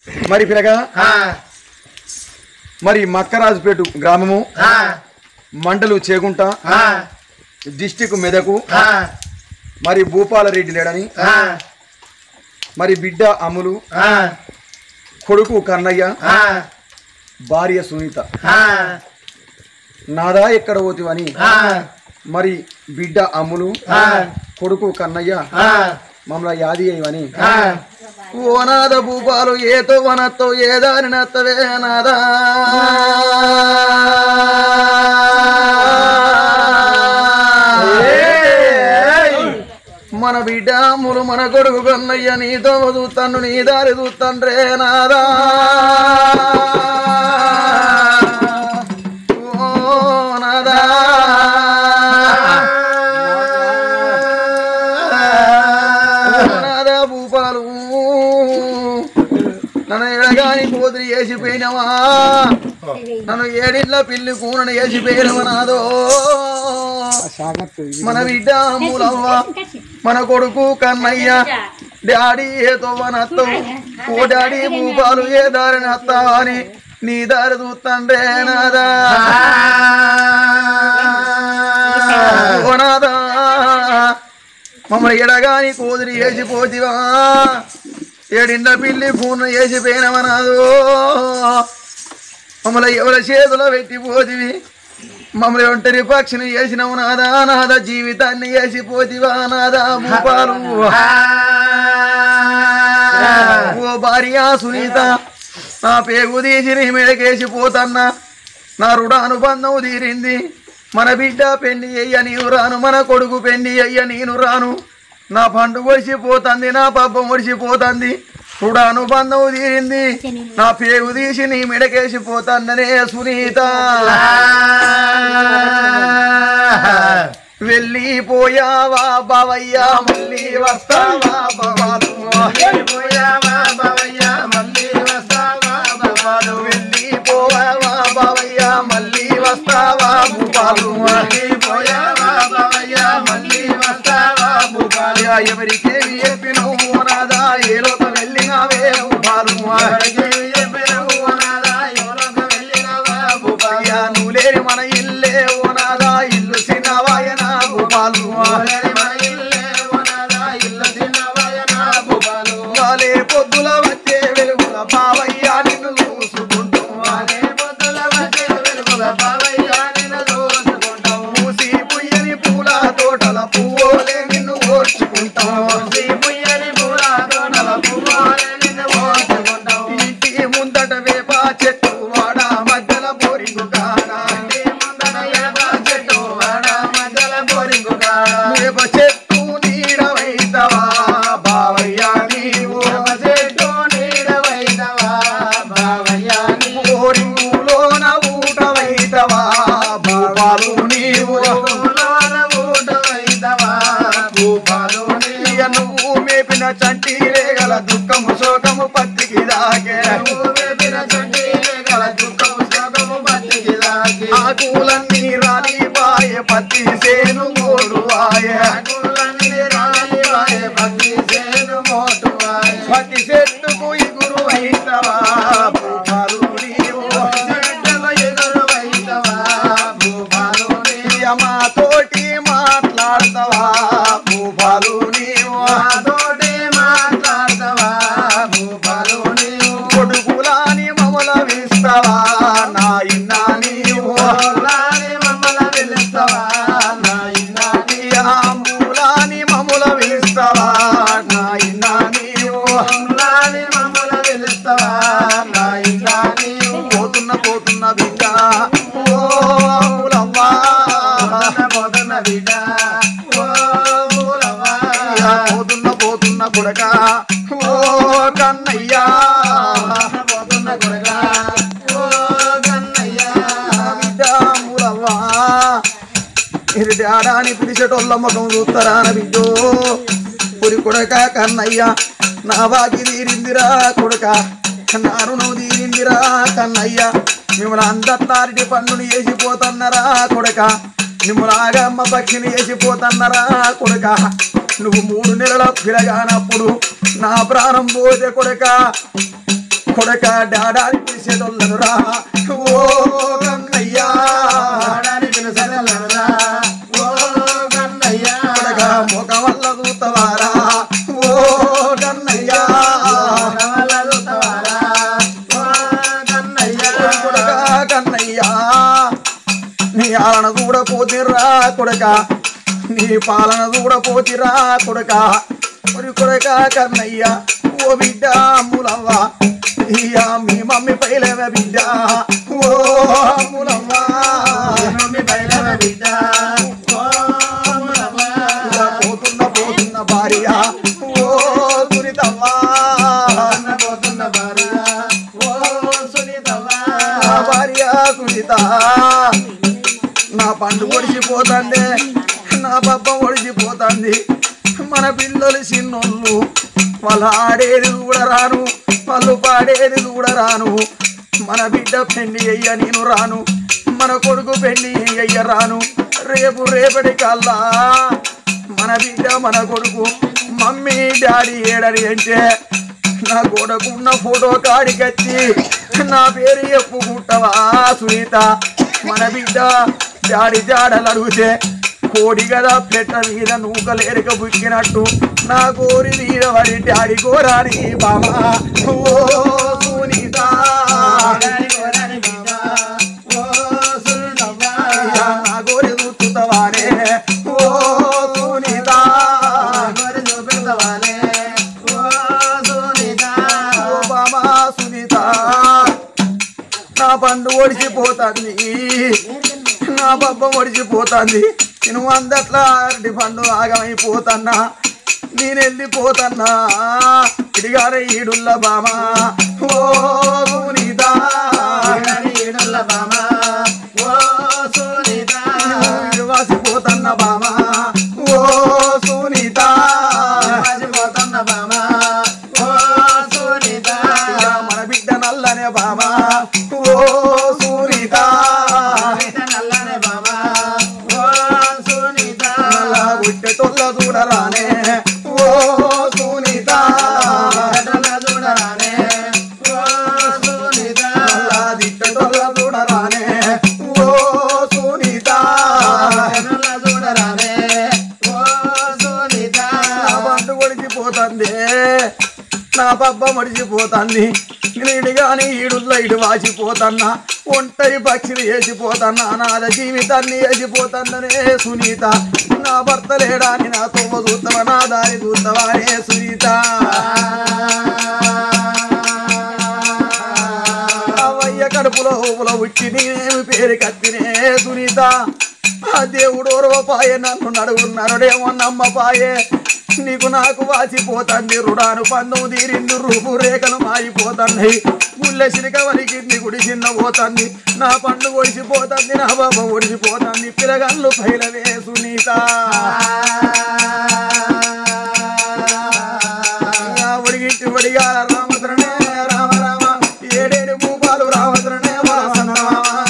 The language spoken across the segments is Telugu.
మరి పిల్లగా ఆ, మరి మక్కరాజుపేట గ్రామము ఆ, మండలు చేగుంట ఆ, డిస్టిక్ మెదకు ఆ, మరి భూపాలరెడ్డి లేడని ఆ, మరి బిడ్డ అమ్ములు ఆ, కొడుకు కన్నయ్య ఆ, భార్య సునీత ఆ, నాదా ఎక్కడ పోతివని ఆ, మరి బిడ్డ అమ్ములు ఆ, కొడుకు కన్నయ్య ఆ, మమ్మల్ని యాది అయ్యవని ఆ. ఓ నాద భూపాలు ఏతో వనత్తో ఏ దారి నత్తవే నాదా మన బిడ్డ అమ్ములు మన కొడుకు కన్నయ్య నీతో చూస్తాను నీ దారి చూస్తాండ్రే నాదా ఓ నాదా నాదా భూపాలు నన్ను ఎడగాని కోదిరి వేసిపోయినవా నన్ను ఏడిళ్ళ పిల్లి కూనను వేసిపోయినవ నాదో మన బిడ్డ మూలవ్వ మన కొడుకు కన్నయ్య డాడీ ఏ తొవ్వనత్తం ఓ డాడీ భూపాలు ఏ దారిని అత్తావా అని నీ దారి చూస్తాండే నాదా ఓ నాదా మమ్మల్ని ఎడగాని కోదిరి వేసిపోతివా ఏడిండ పిల్లి పూర్ణ వేసిపోయినవనాదు మమ్మల్ని ఎవరి చేతిలో పెట్టిపోతివి మమ్మల్ని ఒంటరి పక్షిని వేసినవు నాదా నాదా జీవితాన్ని వేసిపోతివా నాదా భూపాలు ఓ భార్య సునీత నా పేగు తీసి నీ మీదకేసి పోతన్నా నా రుణ అనుబంధం తీరింది మన బిడ్డ పెళ్లి అయ్య నీవు రాను మన కొడుకు పెళ్లి అయ్య నేను రాను నా పండుగ ఒడిసిపోతుంది నా పబ్బం ఒడిసిపోతుంది రుణ అనుబంధం తీరింది నా పేగు తీసి నీ మెడకేసి పోతాననే సునీత వెళ్ళిపోయావా బావయ్య మళ్ళీ వస్తావా బావాలు వెళ్ళిపోయావా బావయ్య మళ్ళీ వస్తావా బావాలు వెళ్ళిపోయావా బావయ్య మళ్ళీ వస్తావా భూపాలు వెళ్ళిపోయావా బావయ్య మళ్ళీ వస్తావా భూపాలు ఎవరికేమి చెప్పినవు నాదా ఏ లోక వెళ్ళినావే భూపాలు ఎవరికేమి చెప్పినవు నాదా ఏ లోక వెళ్ళినావా భూపాలు నువ్వు లేని మన ఇల్లే ఓ నాదా ఇల్లు చిన్నవాయన భూపాలు వాలే పొద్దుల వచ్చే వెలుగుల బావయ్య నిన్ను చూసుకుంటూ వాలే పొద్దుల వచ్చే వెలుగుల బావయ్య నిన్ను చూసుకుంటాం మూసి పుయ్యని పూల తోటల పువ్వులే నిన్ను ఓర్చుకుంటాం మూసి పుయ్యని పూల తోటల పువ్వులే నిన్ను ఓర్చుకుంటాం ఇంటి ముందట వేప చెట్టు వాడ మధ్యల బోరింగు కాడ ఇంటి ముందట వేప చెట్టు వాడ మధ్యల బోరింగు కాడ వేప చెట్టు నీడవైతవా బావయ్య నీవు వేప చెట్టు నీడవైతవా బావయ్య నీవు బోరింగులోన ఊటవైతవా భూపాలు నీవు లోన ఊటవైతవా భూపాలు నీవు నువ్వు మేపిన చంటి రేగల దుఃఖము శోకము పత్తికి దాకే నువ్వు మేపిన చంటి రేగల దుఃఖము శోకము పత్తికి దాకే ఆకులన్నీ రాలిపాయే పత్తి సేను మోడువాయే ఆకులన్నీ రాలిపాయే పత్తి సేను మోడువాయే పత్తి చెట్టుకు ఇగురు అయితవా భూపాలు నీవు చెట్టుకు ఇగురు అయితవా భూపాలు నీవు మాతోటి మాట్లాడతావా భూపాలు నీవు మాతోటి మాట్లాడతావా భూపాలు నీవు కొడుకులాని మమ్మల విస్తావా నా ఇన్నా నీవు మమ్మల పిలుస్తావా నా ఇన్నా నీ ఆంబులాని మమ్మల విస్తావా నా ఇన్నా నీవు ఆంబులాని మమ్మల పిలుస్తావా నా ఇన్నా నీవు పోతున్న పోతున్న బిడ్డ ఓ ఆంబులవ్వా పోతున్న బిడ్డ ఓ ఆంబులవ్వా పోతున్న పోతున్న కొడక ఓ కన్నయ్యా పోతున్న కొడక ఓ కన్నయ్యా బిడ్డ మూలవ్వా ఇది డాడాని పిలిచేటోళ్ళ ముఖం చూస్తారా నా బిడ్డో పురి కొడక కన్నయ్య నా బాకి తీరిందిరా కొడక నా రుణం తీరిందిరా కన్నయ్య మిమ్మల్ని అందత్తారిటి పన్నుని వేసిపోతన్నరా కొడక మిమ్మల్ని ఆగమ్మ పక్షిని వేసిపోతన్నరా కొడక నువ్వు మూడు నెలల పిలగానప్పుడు నా ప్రాణం పోతే కొడక కొడక డాడాని పిలిచేటోళ్ళను రా ఓ కన్నయ్యా కొడక మొగ వల్ల దూతవారా ఓ కన్నయ్యా కొడక కన్నయ్యా నీ ఆలన కూడా పోతిర్రా కొడక నీ పాలన కూడా పోతిరా కొడక ఒరి కొడక కన్నయ్య ఓ బిడ్డ అమ్ములవ్వ ఇయ్యా మీ మమ్మీ పైలవ బిడ్డ ఓ అమ్ములవ్వ ఇలా పోతున్న పోతున్న భార్య ఓ సురితవ్వ నా భార్య సునీత నా పండు ఒడిచిపోతుంది నా పప్ప ఒడిచిపోతుంది మన పిల్లలు చిన్నోళ్ళు వాళ్ళు ఆడేది కూడా రాను వాళ్ళు పాడేది కూడా రాను మన బిడ్డ పెళ్లి అయ్య నేను రాను మన కొడుకు పెళ్లి అయ్య రాను రేపు రేపటి కల్లా మన బిడ్డ మన కొడుకు మమ్మీ డాడీ ఏడని అంటే నా గోడకున్న ఫోటో కాడికచ్చి నా పేరు చెప్పుకుంటావా సునీత మన బిడ్డ జాడి జాడలు అడిగితే కోడి కదా పెట్ట మీద నూకలేరిక బుక్కినట్టు నా కోరి మీద వాడి డాడి కోరాని బామా ఓ సునీత అయ్యా, నా కోరి చూస్తావానే ఓ సునీత ఓ బామా సునీత నా పండు ఒడిచిపోతుంది నా బబ్బ ఒడిచిపోతుంది నేను అందట్లా అరటి పండు ఆగమైపోతన్నా నేను వెళ్ళిపోతన్నా ఇడిగానే ఈడుల్ల బామా ఓ సునీత ఇడివాసిపోతన్న బామా ఓ సునీత అయ్యా, మన బిడ్డ నల్లనే బామా ఓ సునీత నల్ల గుట్టెటొల్ల చూడరానే ఓ సునీత నల్ల దిట్టెటొల్ల చూడరానే ఓ సునీత నా పండు ఒడిచిపోతుంది నా పబ్బ మడిచిపోతుంది నీడిగాని ఈడుల్లో ఇడు వాసిపోతన్నా ఒంటరి పక్షిని వేసిపోతన్నా నాద జీవితాన్ని వేసిపోతన్ననే సునీత నా భర్త లేడాని నా తొమ్మ చూస్తావా నా దారి చూస్తావా నే సునీత అవయ్య కడుపులో ఊపులో ఉచ్చి నేనేమి పేరు కత్తినే సునీత ఆ దేవుడు ఓరవపాయ నన్ను నడుగున్నారుడేమో నమ్మపాయే నీకు నాకు వాసిపోతుంది రుడాను పందం తీరిండు రూపురేఖలు మారిపోతున్నాయి గుళ్ళె సిరిక వలికింది గుడి చిన్న పోతుంది నా పండు ఒడిసిపోతుంది నా బాబా ఒడిసిపోతుంది పిలగన్లు పైలవే సునీత నా ఒడిగిట్టి ఒడిగాల రామచరణే రామ రామ ఏడేడు భూపాలు రామచరణే వాసనరామ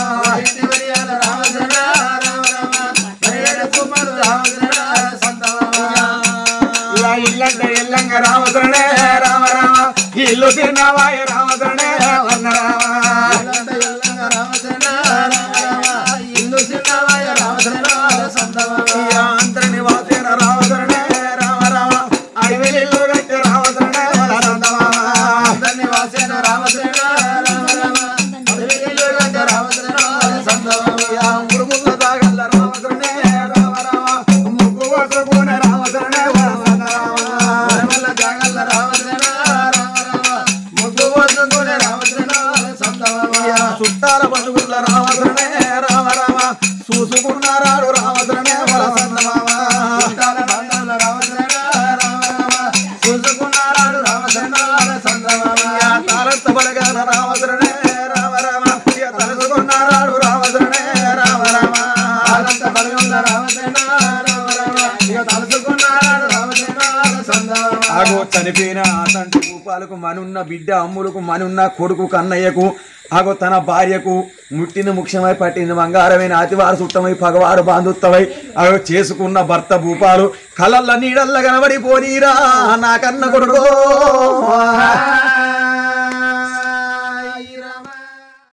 ఇలా ఇల్లంటే ఇల్లంగ రామచరణే రామ రామ ఇల్లు తిన్నవాయ రామచరణే వర్ణ రామ అంతర నివాసేన రామచరణే రామ రామ అడవిలిల్లు గట్టి రామచరణే ముడుముల్ల దాగల్ల రామచరణే రామ రామ ముగ్గు వసగునే రామచరణే వరసన రామ చుట్టాల బంధువుల రామచరణే రామ రామ చూసుకున్నారాడు రామచరణే వరసన్న మామ తారంత బలగాన రామచరణే రామ రామ ఇక తలుసుకున్నారాడు రామచరణే రామ రామ ఆగో చనిపోయిన ఆ తండ్రి భూపాలకు మనున్న బిడ్డ అమ్ములకు మనున్న కొడుకు కన్నయ్యకు ఆగో తన భార్యకు ముట్టిన ముఖ్యమై పట్టింది బంగారమైన అతివారు సుట్టమై పగవారు బాంధుత్వమై ఆగో చేసుకున్న భర్త భూపాలు కళ్ళల్ల నీడల్ల కనబడిపోనీరా నా కన్న కొడుకో